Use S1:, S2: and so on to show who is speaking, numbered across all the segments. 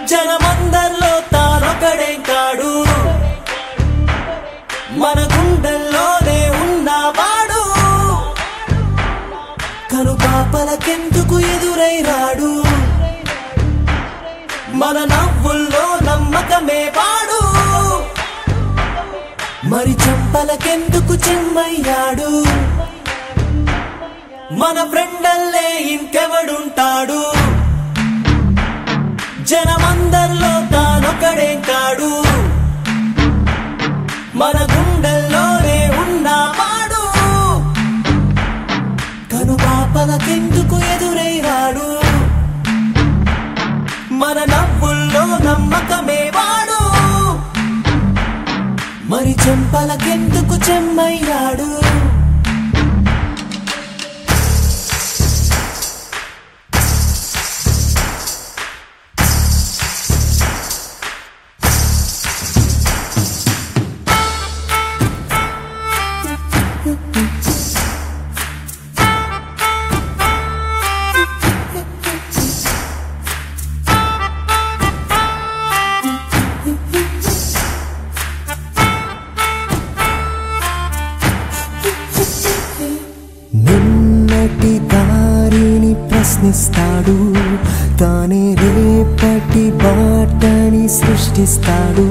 S1: జనమందరిలో తానొకడే కాడు మన గుండెల్లోనే ఉన్నవాడు కను పాపలకెందుకు ఎదురై రాడు మన నవ్వుల్లో నమ్మకమే వాడు మరి చంపలకెందుకు చెమ్మయ్యాడు మన ఫ్రెండల్లే ఇంకెవడుంటాడు జనమందరిలో తానొకడే కాడు మన గుండెల్లోనే ఉన్నవాడు కను పాపలకెందుకు ఎదురై రాడు మన నవ్వుల్లో నమ్మకమే వాడు మరి చెంపలకెందుకు చెమ్మయ్యాడు
S2: నిన్నటి దారిని ప్రశ్నిస్తాడు తానే రేపటి బాటని సృష్టిస్తాడు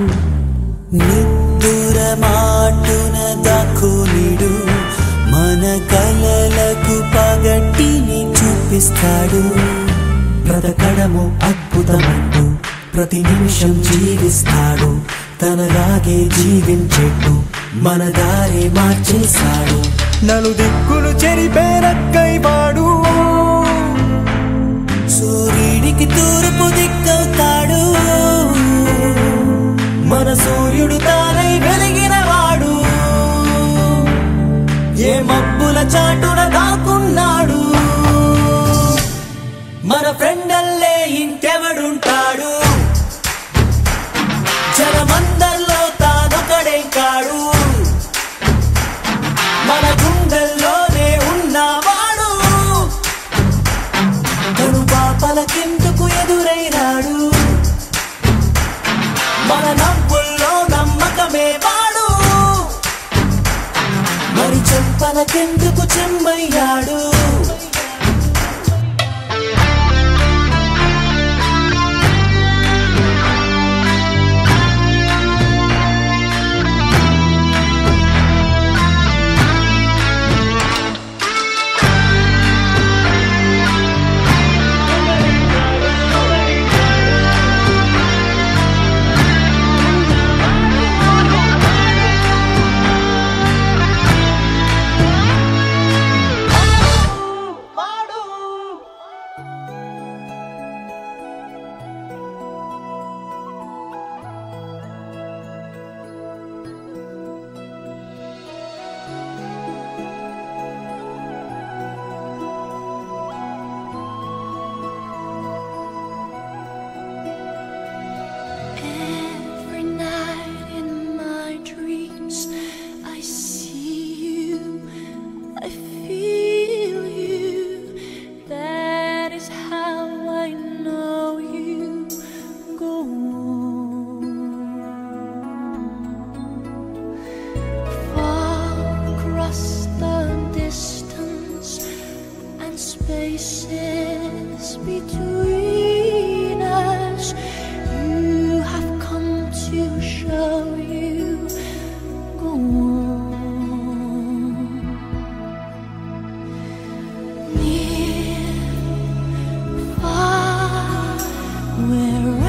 S1: నిద్దుర మాటున దాక్కునిడు మన కలలకు పగటిని చూపిస్తాడు బ్రతకడము అద్భుతమంటూ ప్రతి నిమిషం జీవిస్తాడు తనలాగే జీవించేట్టు మన దారి మార్చేశాడు
S2: నలు దిక్కులు చెరిపేరక్కై వాడు
S1: సూర్యుడికి తూర్పు దిక్కవుతాడు మన సూర్యుడు తానై వెలిగిన వాడు ఏ మబ్బుల చాటున దాక్కున్నాడు మన ఫ్రెండల్లే ఇంకెవడుంటాడు జనమందరిలో తానొకడే కాడు మన గుండెల్లోనే ఉన్నవాడు కను పాపలకెందుకు ఎదురై రాడు మన నవ్వుల్లో నమ్మకమే వాడు మరి చెంపలకెందుకు చెమ్మయ్యాడు
S3: Every night in my dreams, I see you, I feel you. That is how I know you go on. Far across the distance and spaces between us. You have come to show you go on. Near, far, wherever